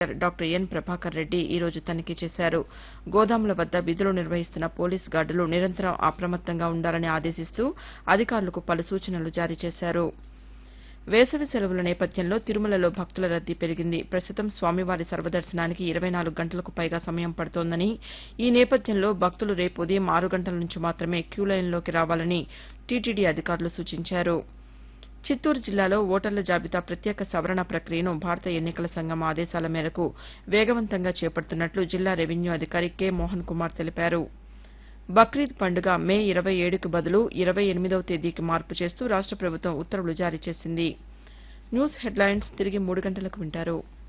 doctor N Prabhakar Reddy ఈ రోజు తనిఖీ చేశారు గోదాముల వద్ద విధులు నిర్వహిస్తున్న పోలీస్ గార్డులు నిరంతరం అప్రమత్తంగా ఉండాలని ఆదేశిస్తూ అధికారులకు పలు సూచనలు జారీ చేశారు వేసవి సెలవుల నేపథ్యంలో తిరుమలలో భక్తుల రద్దీ పెరిగింది ప్రస్తుతం స్వామివారి సర్వదర్శనానికి ఇరవై నాలుగు గంటలకు పైగా సమయం పడుతోందని ఈ నేపథ్యంలో భక్తులు రేపు ఉదయం ఆరు గంటల నుంచి మాత్రమే క్యూలైన్లోకి రావాలని టీటీడీ అధికారులు సూచించారు చిత్తూరు జిల్లాలో ఓటర్ల జాబితా ప్రత్యేక సవరణ ప్రక్రియను భారత ఎన్నికల సంఘం ఆదేశాల మేరకు వేగవంతంగా చేపడుతున్నట్లు జిల్లా రెవెన్యూ అధికారి కె మోహన్ కుమార్ తెలిపారు బక్రీద్ పండుగ మే ఇరవై ఏడుకు బదులు ఇరవై ఎనిమిదవ తేదీకి మార్పు చేస్తూ రాష్ట ప్రభుత్వం ఉత్తర్వులు జారీ చేసింది న్యూస్ హెడ్లైన్స్ తిరిగి మూడు గంటలకు వింటారు